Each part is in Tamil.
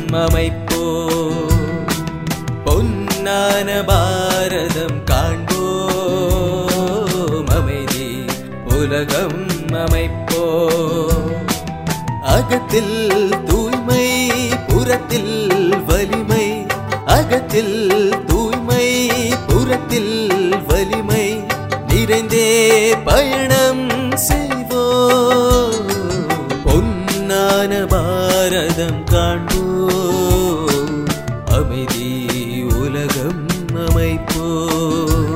அமைப்போ பொன்னான பாரதம் காண்போம் அமைதி உலகம் அமைப்போ அகத்தில் தூய்மை புறத்தில் வலிமை அகத்தில் தூய்மை புறத்தில் வலிமை நிறைந்தே பயணம் செய்வோம் பொன்னான பாரதம் காண்போம் அமைதி உலகம் அமைப்போம்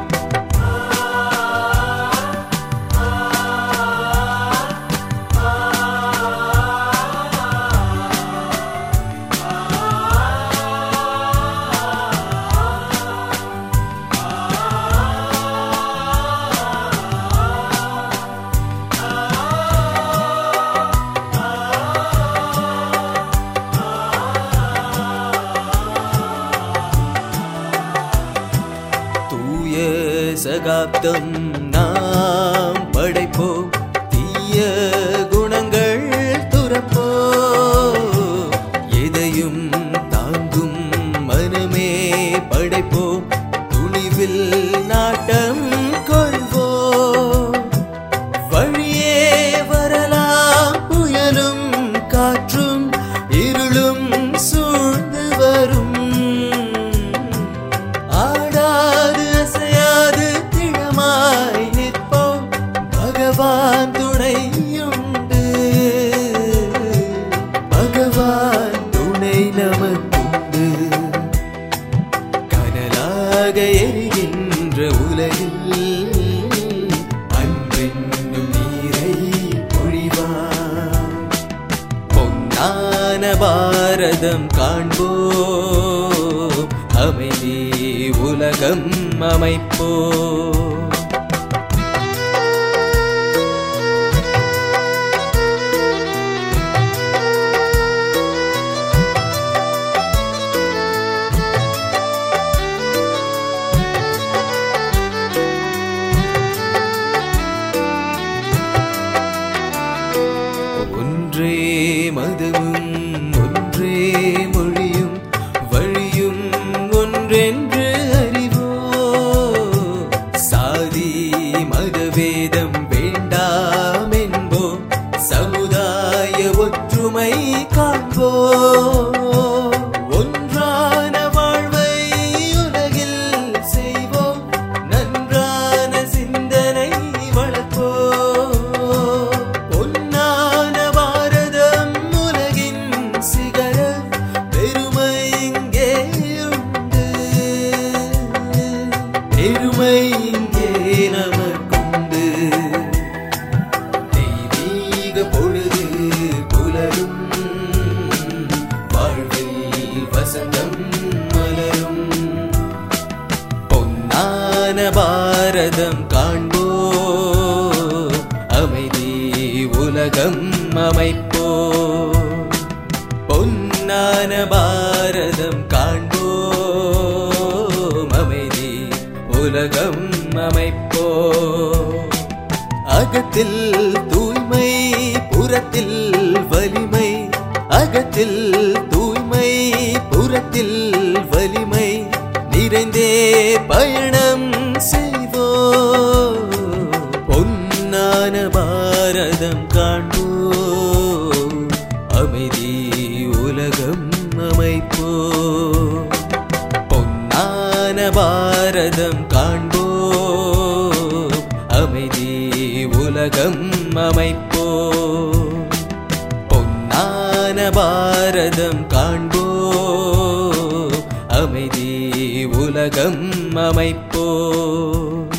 தூய சகாப்தம் நாம் படைப்போம் தீய குணங்கள் துறப்போ எதையும் தாங்கும் மனமே படைப்போம் துணிவில் நாட்டம் கொள்வோம் வழியே வரலாம் புயலும் காற்றும் இருளும் சூழ்ந்து வரும் ஆடாது அசையாது திடமாய் நிற்போம் பகவான் துணையுண்டு பகவான் துணை நமக்குண்டு கனலாக எரிகின்ற உலகில் அன்பென்னும் நீரை பொழிவான் பொன்னான பாரதம் காண்போம் அமைதி உலகம் அமைப்போ ஒன்றே மதமும் ஒன்றே மொழியும் வழியும் ஒன்றென்று அறிவோ சாதி மதவேதம் வேண்டாம் என்போ சமுதாய ஒற்றுமை காண்போ ஒன்றான வாழ்வை உலகில் செய்வோம் நன்றான சிந்தனை வளர்ப்போ பொன்னான பாரதம் உலகின் சிகர பெருமை இங்கே உண்டு பெருமை இங்கே நமக்குண்டு தெய்வீக பொழுது புலரும் வாழ்வில் வசந்தம் மலரும் பொன்னான பாரதம் காண்போ அமைதி உலகம் அமைப்போ பொன்னான பாரதம் காண்போ அமைதி உலகம் அமைப்போ அகத்தில் தூய்மை புறத்தில் வலிமை அகத்தில் தூய்மை புறத்தில் வலிமை நிறைந்தே பயணம் செய்வோ பொன்னான பாரதம் காண்போ அமைதி உலகம் அமைப்போ பொன்னான பாரதம் காண்போ அமைதி உலகம் அமைப்போ பொன்னான பாரதம் காண்போ அமைதி உலகம் அமைப்போ